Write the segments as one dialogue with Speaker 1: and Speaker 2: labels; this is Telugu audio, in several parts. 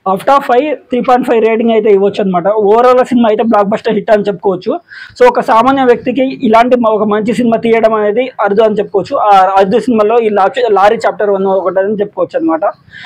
Speaker 1: out of five three point five rating అయితే ఇవ్వచ్చు అనమాట ఓవరాల్ సినిమా అయితే బ్లాక్ బస్టర్ హిట్ అని చెప్పుకోవచ్చు సో ఒక సామాన్య వ్యక్తికి ఇలాంటి మ- ఒక మంచి సినిమా తీయడం అనేది అరుదు అని చెప్పుకోవచ్చు ఆ అరుదు సినిమాలో ఈ లా- లారీ చాప్టర్ వన్ ఒకటి అని చెప్పుకోవచ్చు అనమాట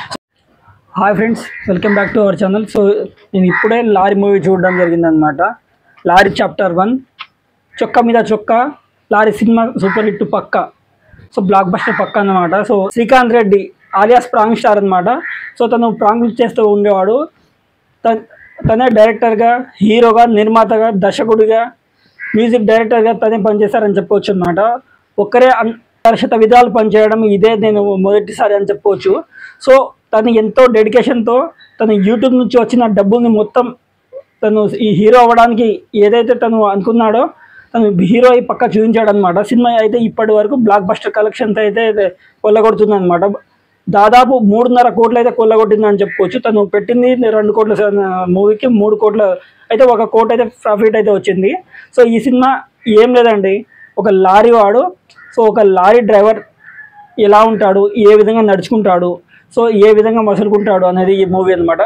Speaker 1: hi friends welcome back to our channel so నేను ఇప్పుడే లారీ మూవీ చూడడం జరిగిందనమాట లారీ చాప్టర్ వన్ చొక్కా మీద చొక్కా లారీ సినిమా సూపర్ హిట్ పక్క సో బ్లాక్ బస్టర్ పక్క అన్నమాట so Srikanth Reddy alias prank star అనమాట సో తను ప్రాంగ్ చేస్తూ ఉండేవాడు తన్ తనే డైరెక్టర్గా హీరోగా నిర్మాతగా దర్శకుడిగా మ్యూజిక్ డైరెక్టర్గా తనే పనిచేశారని చెప్పవచ్చు అనమాట ఒక్కరే అక్షత విధాలు పనిచేయడం ఇదే నేను మొదటిసారి అని చెప్పవచ్చు సో తను ఎంతో డెడికేషన్తో తను యూట్యూబ్ నుంచి వచ్చిన డబ్బుల్ని మొత్తం తను ఈ హీరో అవ్వడానికి ఏదైతే తను అనుకున్నాడో తను హీరో అయి పక్క చూపించాడు అనమాట సినిమా అయితే ఇప్పటి వరకు బ్లాక్ బస్టర్ కలెక్షన్స్ అయితే కొల్లగొడుతుంది అనమాట దాదాపు మూడున్నర కోట్లు అయితే కొల్లగొట్టింది అని చెప్పుకోవచ్చు తను పెట్టింది రెండు కోట్ల మూవీకి మూడు కోట్ల అయితే ఒక కోట్ అయితే ప్రాఫిట్ అయితే వచ్చింది సో ఈ సినిమా ఏం లేదండి ఒక లారీ వాడు సో ఒక లారీ డ్రైవర్ ఎలా ఉంటాడు ఏ విధంగా నడుచుకుంటాడు సో ఏ విధంగా మసులుకుంటాడు అనేది ఈ మూవీ అన్నమాట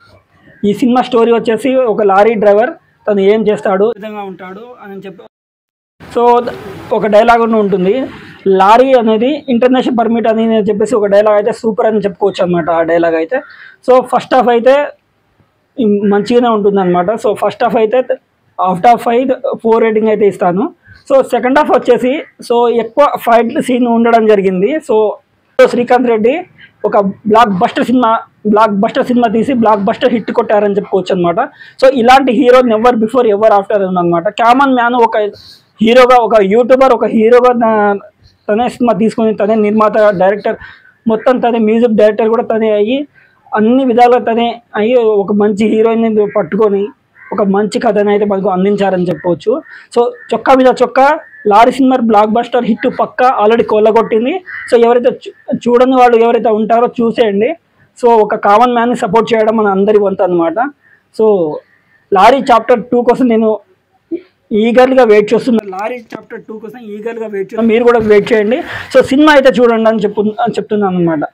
Speaker 1: ఈ సినిమా స్టోరీ వచ్చేసి ఒక లారీ డ్రైవర్ తను ఏం చేస్తాడు ఏ విధంగా ఉంటాడు అని చెప్పి సో ద- ఒక డైలాగ్ కూడా ఉంటుంది లారీ అనేది ఇంటర్నేషనల్ పర్మిట్ అని నేను చెప్పేసి ఒక డైలాగ్ అయితే సూపర్ అని చెప్పుకోవచ్చు అనమాట ఆ డైలాగ్ అయితే సో ఫస్ట్ హాఫ్ అయితే ఇం- మంచిగానే ఉంటుంది అనమాట సో ఫస్ట్ హాఫ్ అయితే out of five four rating అయితే ఇస్తాను సో సెకండ్ హాఫ్ వచ్చేసి సో ఎక్కువ ఫైట్ సీన్ ఉండడం జరిగింది సో శ్రీకాంత్ రెడ్డి ఒక బ్లాక్ బస్టర్ సినిమా బ్లాక్ బస్టర్ సినిమా తీసి బ్లాక్ బస్టర్ హిట్ కొట్టారని చెప్పుకోవచ్చు అనమాట సో ఇలాంటి hero never before ever after అనమాట కామన్ మ్యాన్ ఒక హీరోగా ఒక యూట్యూబర్ ఒక హీరోగా నా- తనే సినిమా తీసుకొని తనే నిర్మాత డైరెక్టర్ మొత్తం తనే మ్యూజిక్ డైరెక్టర్ కూడా తనే అయ్యి అన్ని విధాలుగా తనే అయ్యి ఒక మంచి హీరోయిన్ పట్టుకొని ఒక మంచి కథని అయితే మనకు అందించారని చెప్పవచ్చు సో చొక్కా మీద చొక్కా లారీ సినిమా బ్లాక్ బస్టర్ హిట్ పక్క ఆల్రెడీ కొల్లగొట్టింది సో ఎవరైతే చూ- చూడని వాళ్ళు ఎవరైతే ఉంటారో చూసేయండి సో ఒక కామన్ మ్యాన్ని సపోర్ట్ చేయడం మన అందరి వంతు అనమాట సో లారీ చాప్టర్ టూ కోసం నేను ఈగర్గా వెయిట్ చేస్తున్నాను లారీ చాప్టర్ టూ కోసం ఈగర్గా వెయిట్ చేస్తున్నాను మీరు కూడా వెయిట్ చేయండి సో సినిమా అయితే చూడండి అని చెప్పు అని చెప్తున్నాను అనమాట